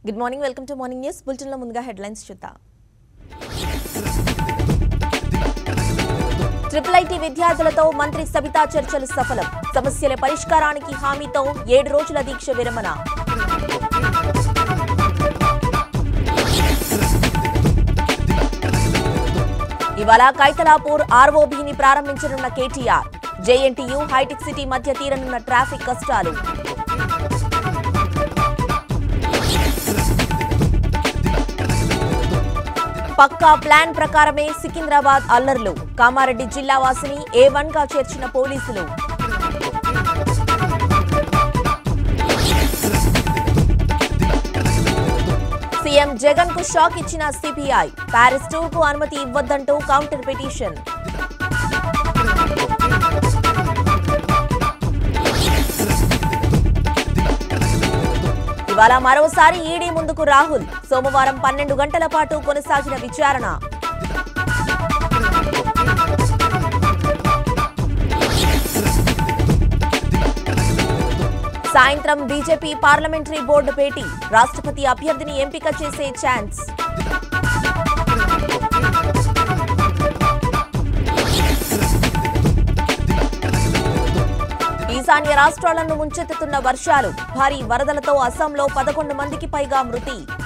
good morning welcome to morning news బులెటిన్లో ముందుగా headlines చూద్దాం ట్రిపుల్ ఐటీ విద్యార్థులతో మంత్రి సబితా చర్చలు సఫలం సమస్యల పరిష్కారానికి హామీతో ఏడు రోజుల దీక్ష విరమణ ఇవాళ కైతలాపూర్ ఆర్ఓబీని ప్రారంభించనున్న కేటీఆర్ జేఎన్టీయూ హైటెక్ సిటీ మధ్య తీరనున్న ట్రాఫిక్ కష్టాలు పక్కా ప్లాన్ ప్రకారమే సికింద్రాబాద్ అల్లర్లు కామారెడ్డి జిల్లా వాసిని ఏ వన్ గా చేర్చిన పోలీసులు సీఎం జగన్ కు షాక్ ఇచ్చిన సిపిఐ ప్యారిస్ టూర్ కు అనుమతి ఇవ్వద్దంటూ కౌంటర్ పిటిషన్ ఇవాళ మరోసారి ఈడీ ముందుకు రాహుల్ సోమవారం పన్నెండు గంటల పాటు కొనసాగిన విచారణ సాయంత్రం బీజేపీ పార్లమెంటరీ బోర్డు భేటీ రాష్ట్రపతి అభ్యర్థిని ఎంపిక చేసే ఛాన్స్ ఈశాన్య రాష్ట్రాలను ముంచెత్తుతున్న వర్షాలు భారీ వరదలతో అస్సాంలో పదకొండు మందికి పైగా మృతి